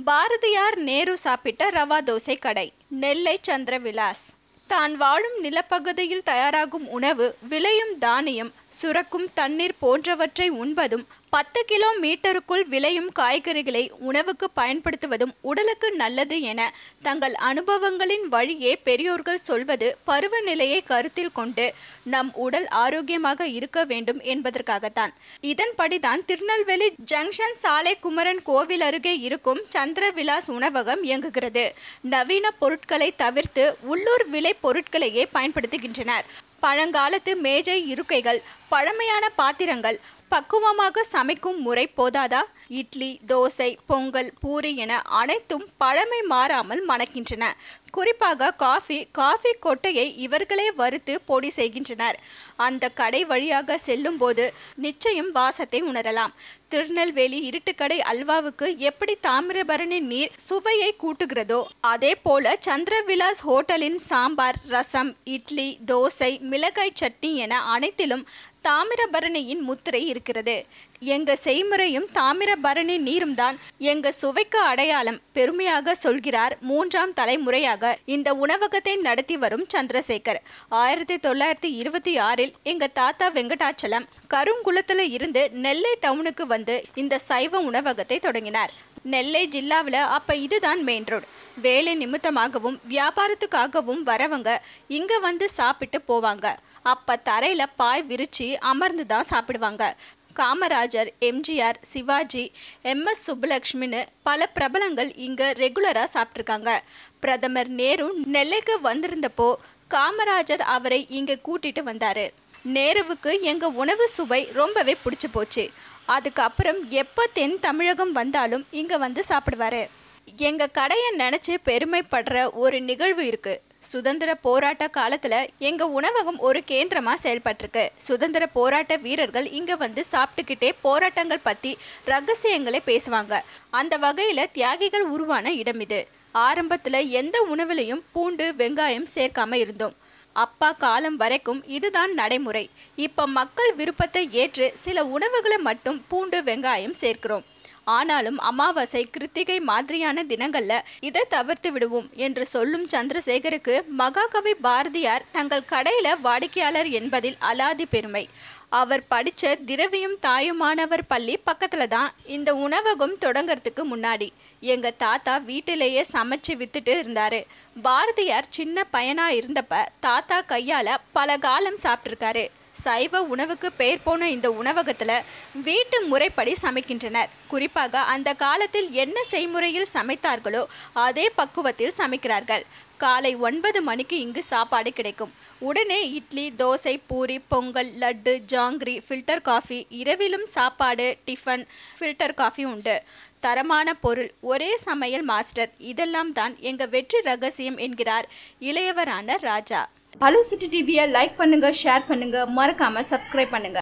பாரதியார் நேரு சாப்பிட்ட ரவா தோசை கடை நெல்லை சந்திரவிலாஸ் தான் வாழும் நிலப்பகுதியில் தயாராகும் உணவு விளையும் தானியம் சுரக்கும் தண்ணீர் போன்றவற்றை உண்பதும் பத்து கிலோ மீட்டருக்குள் விளையும் காய்கறிகளை உணவுக்கு பயன்படுத்துவதும் உடலுக்கு நல்லது என தங்கள் அனுபவங்களின் வழியே பெரியோர்கள் சொல்வது பருவநிலையை கருத்தில் கொண்டு நம் உடல் ஆரோக்கியமாக இருக்க வேண்டும் என்பதற்காகத்தான் இதன்படிதான் திருநெல்வேலி ஜங்ஷன் சாலை குமரன் கோவில் அருகே இருக்கும் சந்திரவிலாஸ் உணவகம் இயங்குகிறது நவீன பொருட்களை தவிர்த்து உள்ளூர் விலை பொருட்களையே பயன்படுத்துகின்றனர் பழங்காலத்து மேஜை இருக்கைகள் பழமையான பாத்திரங்கள் பக்குவமாக சமைக்கும் முறை போதாதா இட்லி தோசை பொங்கல் பூரி என அனைத்தும் பழமை மாறாமல் மணக்கின்றன குறிப்பாக காஃபி காஃபி கொட்டையை இவர்களே வறுத்து பொடி செய்கின்றனர் அந்த கடை வழியாக செல்லும்போது நிச்சயம் வாசத்தை உணரலாம் திருநெல்வேலி இருட்டுக்கடை அல்வாவுக்கு எப்படி தாமிரபரணி நீர் சுவையை கூட்டுகிறதோ அதே போல சந்திரவிலாஸ் ஹோட்டலின் சாம்பார் ரசம் இட்லி தோசை மிளகாய் சட்னி என அனைத்திலும் தாமிரபரணியின் முத்திரை இருக்கிறது எங்க செய்முறையும் தாமிரபரணி நீரும் தான் எங்க சுவைக்கு அடையாளம் பெருமையாக சொல்கிறார் மூன்றாம் தலைமுறையாக இந்த உணவகத்தை நடத்தி வரும் சந்திரசேகர் ஆயிரத்தி தொள்ளாயிரத்தி இருபத்தி ஆறில் எங்க தாத்தா வெங்கடாச்சலம் கருங்குளத்துல இருந்து நெல்லை டவுனுக்கு வந்து இந்த சைவ உணவகத்தை தொடங்கினார் நெல்லை ஜில்லாவில் அப்போ இதுதான் மெயின் ரோடு வேலை நிமித்தமாகவும் வியாபாரத்துக்காகவும் வரவங்க இங்கே வந்து சாப்பிட்டு போவாங்க அப்போ தரையில் பாய் விரிச்சு அமர்ந்து தான் சாப்பிடுவாங்க காமராஜர் எம்ஜிஆர் சிவாஜி எம்எஸ் சுப்புலக்ஷ்மின்னு பல பிரபலங்கள் இங்கே ரெகுலராக சாப்பிட்ருக்காங்க பிரதமர் நேரு நெல்லைக்கு வந்திருந்தப்போ காமராஜர் அவரை இங்கே கூட்டிட்டு வந்தார் நேருவுக்கு எங்கள் உணவு சுவை ரொம்பவே பிடிச்சி போச்சு அதுக்கப்புறம் எப்போ தென் தமிழகம் வந்தாலும் இங்கே வந்து சாப்பிடுவாரு எங்கள் கடையை நினச்சி பெருமைப்படுற ஒரு நிகழ்வு இருக்குது சுதந்திர போராட்ட காலத்துல எங்க உணவகம் ஒரு கேந்திரமா செயல்பட்டிருக்கு சுதந்திர போராட்ட வீரர்கள் இங்க வந்து சாப்பிட்டுக்கிட்டே போராட்டங்கள் பத்தி ரகசியங்களை பேசுவாங்க அந்த வகையில தியாகிகள் உருவான இடம் இது ஆரம்பத்துல எந்த உணவுலையும் பூண்டு வெங்காயம் சேர்க்காம இருந்தோம் அப்பா காலம் வரைக்கும் இதுதான் நடைமுறை இப்ப மக்கள் விருப்பத்தை ஏற்று சில உணவுகளை மட்டும் பூண்டு வெங்காயம் சேர்க்கிறோம் ஆனாலும் அமாவாசை கிருத்திகை மாதிரியான தினங்கள்ல இதை தவிர்த்து விடுவோம் என்று சொல்லும் சந்திரசேகருக்கு மகாகவி பாரதியார் தங்கள் கடையில வாடிக்கையாளர் என்பதில் அலாதி பெருமை அவர் படிச்ச திரவியும் தாயுமானவர் பள்ளி பக்கத்துல தான் இந்த உணவகம் தொடங்கறதுக்கு முன்னாடி எங்க தாத்தா வீட்டிலேயே சமைச்சு வித்துட்டு இருந்தாரு பாரதியார் சின்ன பையனா இருந்தப்ப தாத்தா கையால பல காலம் சாப்பிட்டிருக்காரு சைவ உணவுக்கு பெயர் போன இந்த உணவகத்துல வீட்டு முறைப்படி சமைக்கின்றனர் குறிப்பாக அந்த காலத்தில் என்ன செய்முறையில் சமைத்தார்களோ அதே பக்குவத்தில் சமைக்கிறார்கள் காலை ஒன்பது மணிக்கு இங்கு சாப்பாடு கிடைக்கும் உடனே இட்லி தோசை பூரி பொங்கல் லட்டு ஜாங்கிரி ஃபில்டர் காஃபி இரவிலும் சாப்பாடு டிஃபன் ஃபில்டர் காஃபி உண்டு தரமான பொருள் ஒரே சமையல் மாஸ்டர் இதெல்லாம் தான் எங்க வெற்றி ரகசியம் என்கிறார் இளையவரான ராஜா ஹலோ சிட்டி டிவியை லைக் பண்ணுங்க ஷேர் பண்ணுங்க மறக்காம சப்ஸ்கிரைப் பண்ணுங்க